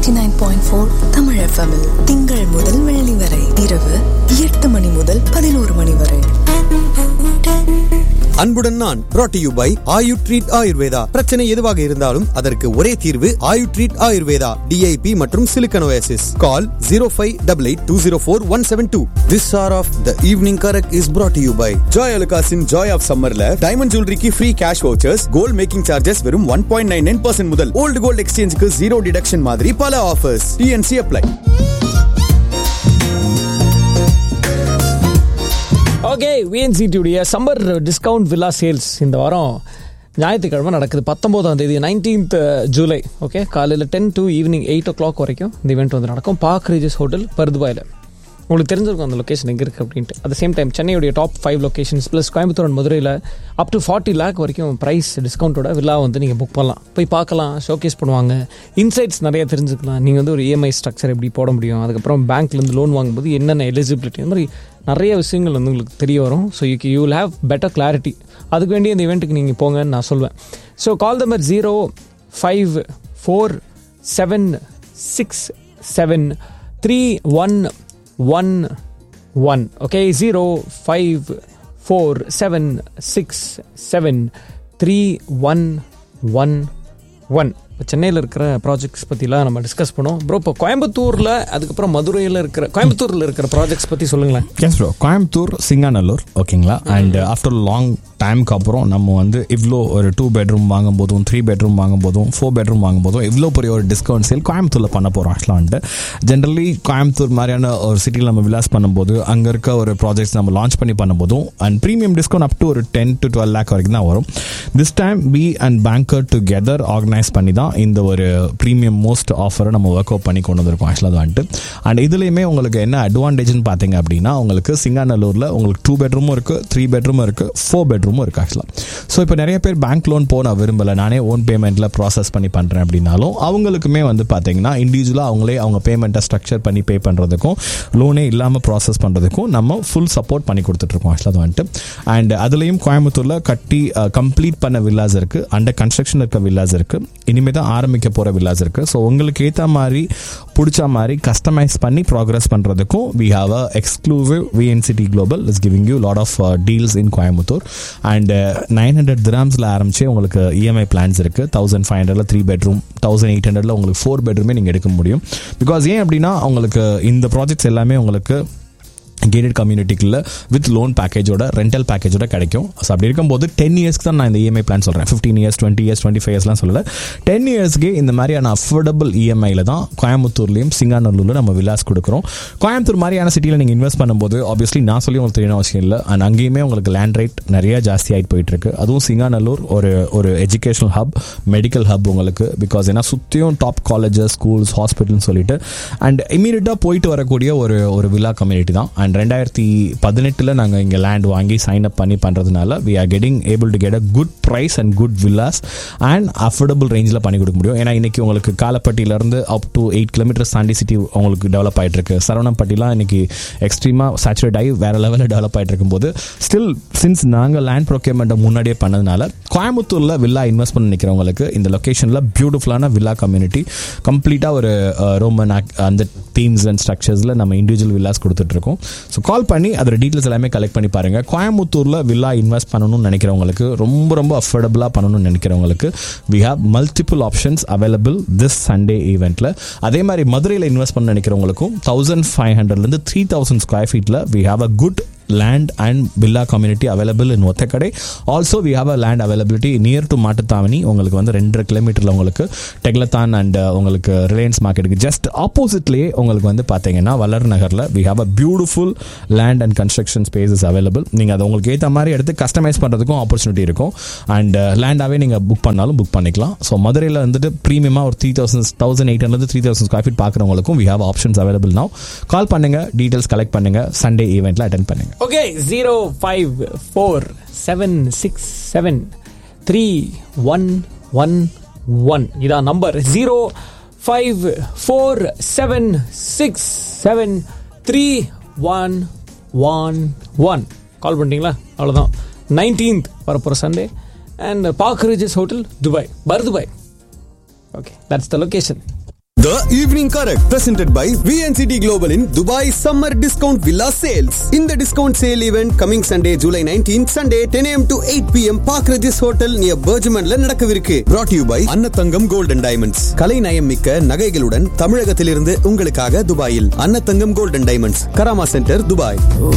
Eighty nine point four தமிழ் எஃப்எம்மில் திங்கள் முதல் வெள்ளி வரை இரவு எட்டு மணி முதல் பதினோரு மணி வரை அன்புடன் நான் brought to you by Ayu treat Ayurveda பிரச்சனை எதுவாக இருந்தாலும் அதற்கு ஒரே தீர்வு ஆயு ட்ரீட் ஆயுர்வேதா டிஐபி மற்றும் சிலிக்கனோசிஸ் call zero five double eight two zero four one seven two this are of the evening correct is brought to you by Joy அலுகாஸின் ஜாய் ஆஃப் சம்மர்ல டைமண்ட் ஜுவல்லரிக்கு free cash vouchers gold making charges வெறும் one point nine nine percent முதல் old gold எக்ஸ்சேஞ்சுக்கு zero deduction மாதிரி பல offers T N C apply okay விஎன்சிடியுடைய summer discount villa sales இந்த வாரம் ஞாயிற்றுக்கிழமை நடக்குது பத்தொம்போதாம் தேதி நைன்டீன்த் ஜூலை ஓகே காலையில் ten to evening eight o'clock வரைக்கும் இந்த இவெண்ட் வந்து நடக்கும் பார்க் ரீஜஸ் ஹோட்டல் பருதுபாயில் உங்களுக்கு தெரிஞ்சிருக்கும் அந்த லொக்கேஷன் எங்கே இருக்குது அப்படின்ட்டு அட் சேம் டைம் சென்னையுடைய top five locations plus Coimbatore and மதுரையில் அப் டு ஃபார்ட்டி லேக் வரைக்கும் ப்ரைஸ் டிஸ்கவுண்ட்டோட வில்லா வந்து நீங்கள் புக் பண்ணலாம் போய் பார்க்கலாம் ஷோகேஸ் பண்ணுவாங்க இன்சைட்ஸ் நிறைய தெரிஞ்சுக்கலாம் நீங்கள் வந்து ஒரு இஎம்ஐ ஸ்ட்ரக்சர் எப்படி போட முடியும் அதுக்கப்புறம் பேங்க்லேருந்து லோன் வாங்கும்போது என்னென்ன எலிஜிபிலிட்டி அந்த மாதிரி நிறைய விஷயங்கள் வந்து உங்களுக்கு தெரிய வரும் so you you will have better clarity அதுக்கு வேண்டிய இந்த இவெண்ட்டுக்கு நீங்கள் போங்கன்னு நான் சொல்வேன் so call number zero five four seven six seven three one one one okay zero five four seven six seven three one one one இப்போ சென்னையில் இருக்கிற ப்ராஜெக்ட்ஸ் பற்றிலாம் நம்ம டிஸ்கஸ் பண்ணோம் ப்ரோ இப்போ கோயம்புத்தூரில் அதுக்கப்புறம் மதுரையில் இருக்கிற கோயம்புத்தூரில் இருக்கிற ப்ராஜெக்ட்ஸ் பற்றி சொல்லுங்களேன் எஸ் ப்ரோ கோயம்புத்தூர் சிங்காநல்லூர் ஓகேங்களா அண்ட் ஆஃப்டர் லாங் டைமுக்கு அப்புறம் நம்ம வந்து இவ்வளோ ஒரு டூ பெட்ரூம் வாங்கும் போதும் த்ரீ பெட்ரூம் வாங்கும் போதும் ஃபோர் பெட்ரூம் வாங்கும் போதும் இவ்வளோ பெரிய ஒரு டிஸ்கவுண்ட் சேல் கோயம்புத்தூரில் பண்ண போகிறோம் ஆக்சுவலாக வந்துட்டு ஜென்ரலி கோயம்புத்தூர் மாதிரியான ஒரு சிட்டியில் நம்ம விலாஸ் பண்ணும்போது அங்கே இருக்க ஒரு ப்ராஜெக்ட்ஸ் நம்ம லான்ச் பண்ணி பண்ணும்போதும் and premium discount up to ஒரு டென் டு டுவெல் லேக் வரைக்கும் தான் வரும் this time B and banker together organise பண்ணி தான் இந்த ஒரு ப்ரீமியம் மோஸ்ட் ஆஃபரை நம்ம ஒர்க் அவுட் பண்ணி கொண்டு வந்திருக்கோம் ஆக்சுவலாக அது வந்துட்டு அண்ட் இதுலேயுமே உங்களுக்கு என்ன அட்வான்டேஜ்னு பார்த்தீங்க அப்படின்னா உங்களுக்கு சிங்காநல்லூரில் உங்களுக்கு டூ பெட்ரூமும் இருக்குது த்ரீ பெட்ரூமும் இருக்குது ஃபோர் பெட்ரூமும் இருக்குது ஆக்சுவலாக ஸோ இப்போ நிறைய பேர் பேங்க் லோன் போக நான் விரும்பலை நானே ஓன் பேமெண்ட்டில் ப்ராசஸ் பண்ணி பண்ணுறேன் அப்படின்னாலும் அவங்களுக்குமே வந்து பார்த்தீங்கன்னா இண்டிவிஜுவலாக அவங்களே அவங்க பேமெண்ட்டை ஸ்ட்ரக்சர் பண்ணி பே பண்ணுறதுக்கும் லோனே இல்லாமல் ப்ராசஸ் பண்ணுறதுக்கும் நம்ம ஃபுல் சப்போர்ட் பண்ணி கொடுத்துட்ருக்கோம் ஆக்சுவலாக அது வந்துட்டு அண்ட் அதுலேயும் கோயம்புத்தூரில் கட்டி கம்ப்ளீட் பண்ண வில்லாஸ் இருக்குது அண்டர் கன்ஸ்ட்ரக்ஷன் இருக்க வில்லாஸ் இருக்குது இனிமேல் தான் ஆரம்பிக்க போகிற வில்லாஸ் இருக்குது ஸோ உங்களுக்கு ஏற்ற மாதிரி பிடிச்ச மாதிரி கஸ்டமைஸ் பண்ணி ப்ராக்ரஸ் பண்ணுறதுக்கும் we have a exclusive VNCT global is giving you lot of deals in Coimbatore and nine hundred கிராம்ஸில் ஆரம்பிச்சு உங்களுக்கு இஎம்ஐ பிளான்ஸ் இருக்குது தௌசண்ட் ஃபைவ் ஹண்ட்ரட்ல த்ரீ பெட்ரூம் தௌசண்ட் எயிட் ஹண்ட்ரட்ல உங்களுக்கு ஃபோர் பெட்ரூமே நீங்கள் எடுக்க முடியும் பிகாஸ் ஏன் அப்படின்னா உங்களுக்கு இந்த ப்ராஜெக்ட்ஸ் எல்லாமே உங்களுக்கு கேட்டட் கம்யூனிட்டிக்குள்ள வித் லோன் பேக்கேஜோட ரெண்டல் பேக்கேஜோட கிடைக்கும் ஸோ அப்படி இருக்கும்போது டென் இயர்ஸ்க்கு தான் நான் இந்த இஎம்ஐ பிளான் சொல்கிறேன் fifteen years twenty years twenty five இயர்ஸ்லாம் சொல்லல டென் இயர்ஸ்க்கு இந்த மாதிரியான அஃபோர்டபுள் இஎம்ஐயில் தான் கோயம்புத்தூர்லையும் சிங்காநல்லூரில் நம்ம விலாஸ் கொடுக்குறோம் கோயம்புத்தூர் மாதிரியான சிட்டியில் நீங்கள் இன்வெஸ்ட் பண்ணும்போது ஆப்வியஸ்லி நான் சொல்லி உங்களுக்கு தெரியணும் அவசியம் இல்லை அண்ட் அங்கேயுமே உங்களுக்கு லேண்ட் ரேட் நிறைய ஜாஸ்தி ஆகிட்டு போயிட்டு இருக்கு அதுவும் சிங்காநல்லூர் ஒரு ஒரு எஜுகேஷனல் ஹப் மெடிக்கல் ஹப் உங்களுக்கு பிகாஸ் ஏன்னா சுற்றியும் டாப் காலேஜஸ் ஸ்கூல்ஸ் ஹாஸ்பிட்டல்னு சொல்லிட்டு அண்ட் இமீடியட்டாக போயிட்டு வரக்கூடிய ஒரு ஒரு வில்லா கம்யூனிட்டி தான் அண்ட் ரெண்டாயிரத்தி பதினெட்டில் நாங்கள் இங்கே லேண்ட் வாங்கி சைன் அப் பண்ணி பண்ணுறதுனால we are getting able to get a good price and good villas and affordable ரேஞ்சில் பண்ணி கொடுக்க முடியும் ஏன்னா இன்னைக்கு உங்களுக்கு காலப்பட்டியிலேருந்து அப் டு எயிட் கிலோமீட்டர்ஸ் தாண்டி சிட்டி உங்களுக்கு டெவலப் ஆகிட்டு இருக்கு சரவணப்பட்டிலாம் இன்னைக்கு எக்ஸ்ட்ரீமாக சேச்சுரேட் ஆகி வேற லெவலில் டெவலப் ஆகிட்டு இருக்கும்போது ஸ்டில் சின்ஸ் நாங்கள் லேண்ட் ப்ரொக்யூர்மெண்ட்டை முன்னாடியே பண்ணதுனால கோயம்புத்தூரில் வில்லா இன்வெஸ்ட் பண்ண நிற்கிறவங்களுக்கு இந்த லொக்கேஷனில் பியூட்டிஃபுல்லான வில்லா கம்யூனிட்டி கம்ப்ளீட்டாக ஒரு ரோமன் அந்த தீம்ஸ் அண்ட் ஸ்ட்ரக்சர்ஸில் நம்ம இண்டிவிஜுவல் வில்லாஸ் கொடுத்துட்ருக்கோம் ஸோ கால் பண்ணி அதோட டீட்டெயில்ஸ் எல்லாமே கலெக்ட் பண்ணி பாருங்கள் கோயம்புத்தூரில் வில்லா இன்வெஸ்ட் பண்ணணும்னு நினைக்கிறவங்களுக்கு ரொம்ப ரொம்ப அஃபோர்டபுளாக பண்ணணும்னு நினைக்கிறவங்களுக்கு we have multiple options available this Sunday ஈவெண்ட்டில் அதே மாதிரி மதுரையில் இன்வெஸ்ட் பண்ண நினைக்கிறவங்களுக்கும் தௌசண்ட் ஃபைவ் ஹண்ட்ரட்லேருந்து த்ரீ தௌசண்ட் ஸ்கொயர் ஃபீட்டில் we have a good land and villa community available in Othakadai also we have a land availability near to Mattuthavani உங்களுக்கு வந்து ரெண்டரை கிலோமீட்டரில் உங்களுக்கு டெக்லத்தான் அண்ட் உங்களுக்கு ரிலையன்ஸ் மார்க்கெட்டுக்கு ஜஸ்ட் ஆப்போசிட்லேயே உங்களுக்கு வந்து பார்த்தீங்கன்னா வளர் நகரில் we have a beautiful land and construction spaces available நீங்கள் அதை உங்களுக்கு ஏற்ற மாதிரி எடுத்து கஸ்டமைஸ் பண்ணுறதுக்கும் ஆப்பர்ச்சுனிட்டி இருக்கும் அண்ட் லேண்டாகவே நீங்கள் புக் பண்ணாலும் புக் பண்ணிக்கலாம் ஸோ மதுரையில் வந்துட்டு ப்ரீமியமாக ஒரு three thousand thousand eight hundred three thousand square feet பார்க்குறவங்களுக்கும் we have options available now call பண்ணுங்க டீட்டெயில்ஸ் கலெக்ட் பண்ணுங்க சண்டே ஈவெண்ட்டில் அட்டன் பண்ணுங்க okay zero five four seven six seven three one one one இதான் number zero five four seven six seven three one one one call பண்ணிட்டீங்களா அவ்வளோதான் nineteenth வரப்போகிற Sunday and Park Regis hotel Dubai Bur Dubai okay that's the location The Evening Correct presented by VNCT Global in Dubai Summer Discount Villa Sales. In the discount sale event coming Sunday, July 19th, Sunday 10 a.m. to 8 p.m. Park Regis Hotel near Bergmanல நடக்கவிருக்கு. Brought to you by Annathangam Gold and Diamonds. கலை நயம் மிக்க நகைகளுடன் தமிழகத்திலிருந்து உங்களுக்காக துபாயில் Annathangam Gold and Diamonds, Karama centre, Dubai.